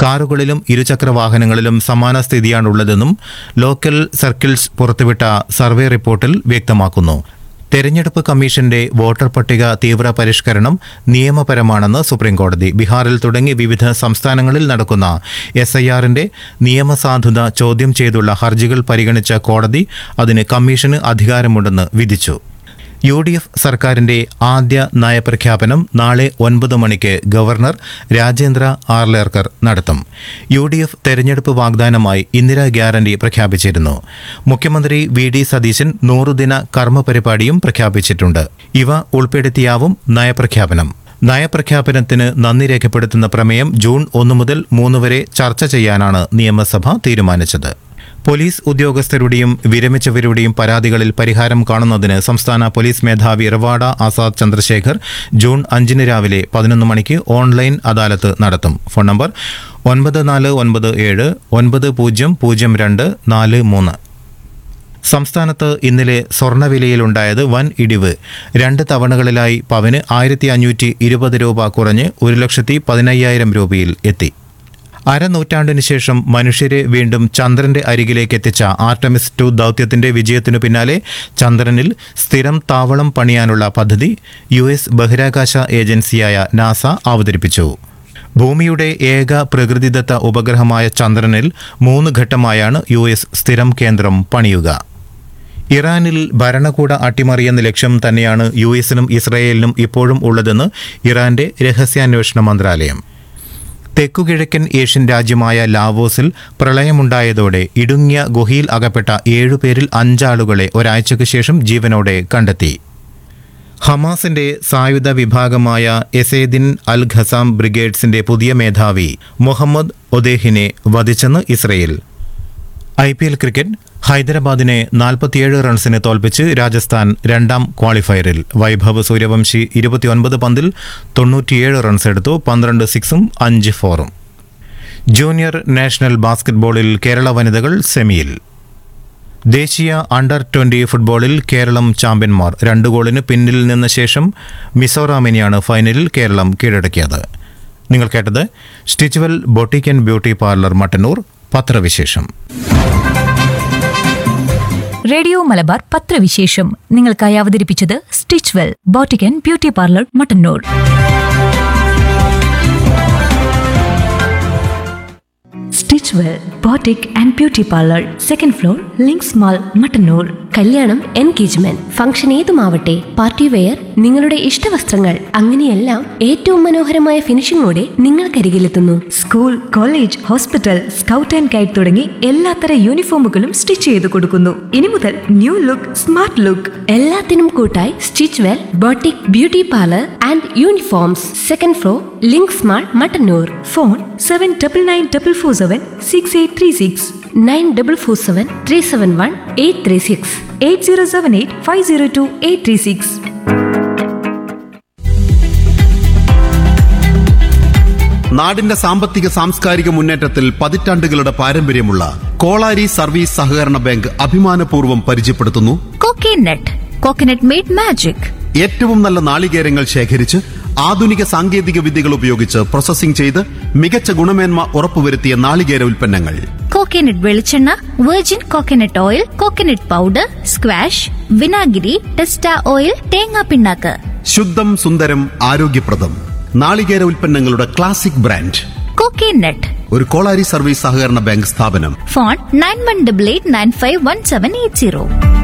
കാറുകളിലും ഇരുചക്ര വാഹനങ്ങളിലും സമാന സ്ഥിതിയാണുള്ളതെന്നും ലോക്കൽ സർക്കിൾസ് പുറത്തുവിട്ട സർവേ റിപ്പോർട്ടിൽ വ്യക്തമാക്കുന്നു തെരഞ്ഞെടുപ്പ് കമ്മീഷന്റെ വോട്ടർ പട്ടിക തീവ്ര പരിഷ്കരണം നിയമപരമാണെന്ന് സുപ്രീംകോടതി ബീഹാറിൽ തുടങ്ങി വിവിധ സംസ്ഥാനങ്ങളിൽ നടക്കുന്ന എസ് ഐ ആറിന്റെ നിയമസാധുത ചോദ്യം ചെയ്തുള്ള ഹർജികൾ പരിഗണിച്ച കോടതി അതിന് കമ്മീഷന് അധികാരമുണ്ടെന്ന് വിധിച്ചു യു ഡി എഫ് സർക്കാരിന്റെ ആദ്യ നയപ്രഖ്യാപനം നാളെ ഒൻപത് മണിക്ക് ഗവർണർ രാജേന്ദ്ര ആർലേർക്കർ നടത്തും യു ഡി എഫ് തെരഞ്ഞെടുപ്പ് വാഗ്ദാനമായി ഇന്ദിരാ ഗ്യാരണ്ടി പ്രഖ്യാപിച്ചിരുന്നു മുഖ്യമന്ത്രി വി ഡി സതീശൻ നൂറുദിന കർമ്മ പരിപാടിയും പ്രഖ്യാപിച്ചിട്ടുണ്ട് ഇവ ഉൾപ്പെടുത്തിയാവും നയപ്രഖ്യാപനം നയപ്രഖ്യാപനത്തിന് നന്ദി രേഖപ്പെടുത്തുന്ന പ്രമേയം ജൂൺ ഒന്ന് മുതൽ മൂന്ന് വരെ ചർച്ച ചെയ്യാനാണ് നിയമസഭ തീരുമാനിച്ചത് പോലീസ് ഉദ്യോഗസ്ഥരുടെയും വിരമിച്ചവരുടെയും പരാതികളിൽ പരിഹാരം കാണുന്നതിന് സംസ്ഥാന പോലീസ് മേധാവി റവാഡ ആസാദ് ചന്ദ്രശേഖർ ജൂൺ അഞ്ചിന് രാവിലെ പതിനൊന്ന് മണിക്ക് ഓൺലൈൻ അദാലത്ത് നടത്തും ഫോൺ നമ്പർ ഒൻപത് നാല് ഒൻപത് ഏഴ് ഒൻപത് പൂജ്യം പൂജ്യം രണ്ട് നാല് മൂന്ന് സംസ്ഥാനത്ത് ഇന്നലെ സ്വർണ്ണവിലയിലുണ്ടായത് വൻ ഇടിവ് രണ്ട് തവണകളിലായി പവന് ആയിരത്തി അഞ്ഞൂറ്റി ഇരുപത് രൂപ കുറഞ്ഞ് ഒരു ലക്ഷത്തി പതിനയ്യായിരം രൂപയിൽ എത്തി അരനൂറ്റാണ്ടിന് ശേഷം മനുഷ്യരെ വീണ്ടും ചന്ദ്രന്റെ അരികിലേക്ക് എത്തിച്ച ആർട്ടമിസ് ടു ദൗത്യത്തിന്റെ വിജയത്തിനു പിന്നാലെ ചന്ദ്രനിൽ സ്ഥിരം താവളം പണിയാനുള്ള പദ്ധതി യു എസ് ബഹിരാകാശ ഏജൻസിയായ നാസ അവതരിപ്പിച്ചു ഭൂമിയുടെ ഏക പ്രകൃതിദത്ത ഉപഗ്രഹമായ ചന്ദ്രനിൽ മൂന്ന് ഘട്ടമായാണ് യു എസ് സ്ഥിരം കേന്ദ്രം പണിയുക ഇറാനിൽ ഭരണകൂട അട്ടിമറിയെന്ന ലക്ഷ്യം തന്നെയാണ് യു എസിനും ഇസ്രയേലിനും ഇപ്പോഴും ഉള്ളതെന്ന് ഇറാന്റെ രഹസ്യാന്വേഷണ മന്ത്രാലയം തെക്കുകിഴക്കൻ ഏഷ്യൻ രാജ്യമായ ലാവോസിൽ പ്രളയമുണ്ടായതോടെ ഇടുങ്ങിയ ഗുഹയിൽ അകപ്പെട്ട ഏഴുപേരിൽ അഞ്ചാളുകളെ ഒരാഴ്ചയ്ക്ക് ശേഷം ജീവനോടെ കണ്ടെത്തി ഹമാസിന്റെ സായുധ വിഭാഗമായ എസേദിൻ അൽ ഖസാം ബ്രിഗേഡ്സിന്റെ പുതിയ മേധാവി മുഹമ്മദ് ഒദേഹിനെ വധിച്ചെന്ന് Israel I P L cricket ഹൈദരാബാദിനെ നാൽപ്പത്തിയേഴ് റൺസിന് തോൽപ്പിച്ച് രാജസ്ഥാൻ രണ്ടാം ക്വാളിഫയറിൽ വൈഭവ് സൂര്യവംശി ഇരുപത്തിയൊൻപത് പന്തിൽ തൊണ്ണൂറ്റിയേഴ് റൺസ് എടുത്തു പന്ത്രണ്ട് സിക്സും അഞ്ച് ഫോറും ജൂനിയർ നാഷണൽ ബാസ്കറ്റ്ബോളിൽ കേരള വനിതകൾ സെമിയിൽ ദേശീയ അണ്ടർ ട്വന്റി ഫുട്ബോളിൽ കേരളം ചാമ്പ്യന്മാർ രണ്ട് ഗോളിന് പിന്നിൽ നിന്ന ശേഷം മിസോറാമിനെയാണ് ഫൈനലിൽ കേരളം കീഴടക്കിയത് നിങ്ങൾ കേട്ടത് stitch well boutique and beauty parlour Mattannur പത്രവിശേഷം റേഡിയോ മലബാർ പത്രവിശേഷം നിങ്ങൾക്കായി അവതരിപ്പിച്ചത് stitch well boutique and beauty parlour Mattannur stitch well boutique and beauty parlour second floor Links mall Mattannur കല്യാണം എൻഗേജ്മെന്റ് ഫംഗ്ഷൻ ഏതുമാവട്ടെ പാർട്ടി വെയർ നിങ്ങളുടെ ഇഷ്ടവസ്ത്രങ്ങൾ അങ്ങനെയെല്ലാം ഏറ്റവും മനോഹരമായ ഫിനിഷിംഗോടെ നിങ്ങൾക്കരികിലെത്തുന്നു school college hospital scout and guide തുടങ്ങി എല്ലാത്തര യൂണിഫോമുകളും സ്റ്റിച്ച് ചെയ്ത് കൊടുക്കുന്നു ഇനി മുതൽ ന്യൂ ലുക്ക് സ്മാർട്ട് ലുക്ക് എല്ലാത്തിനും കൂട്ടായി stitch well boutique beauty parlour and uniforms second floor Links mall Mattannur phone seven double nine double four seven six eight three six nine double four seven three seven one eight three six eight zero seven eight five zero two eight three six നാടിന്റെ സാമ്പത്തിക സാംസ്കാരിക മുന്നേറ്റത്തിൽ പതിറ്റാണ്ടുകളുടെ പാരമ്പര്യമുള്ള Kolari service സഹകരണ bank അഭിമാനപൂർവ്വം പരിചയപ്പെടുത്തുന്നു coconut coconut made magic ഏറ്റവും നല്ല നാളികേരങ്ങൾ ശേഖരിച്ച് ആധുനിക സാങ്കേതിക വിദ്യകൾ ഉപയോഗിച്ച് പ്രോസസ്സിംഗ് ചെയ്ത് മികച്ച ഗുണമേന്മ ഉറപ്പുവരുത്തിയ നാളികേര ഉൽപ്പന്നങ്ങൾ കോക്കനട്ട് വെളിച്ചെണ്ണ virgin coconut oil coconut powder squash വിനാഗിരി ടെസ്റ്റ ഓയിൽ തേങ്ങാ പിണ്ണാക്ക് ശുദ്ധം സുന്ദരം ആരോഗ്യപ്രദം നാളികേര ഉൽപ്പന്നങ്ങളുടെ ക്ലാസിക് ബ്രാൻഡ് കോക്കനട്ട് ഒരു കോളാരി സർവീസ് സഹകരണ ബാങ്ക് സ്ഥാപനം phone nine one double eight nine five one seven eight zero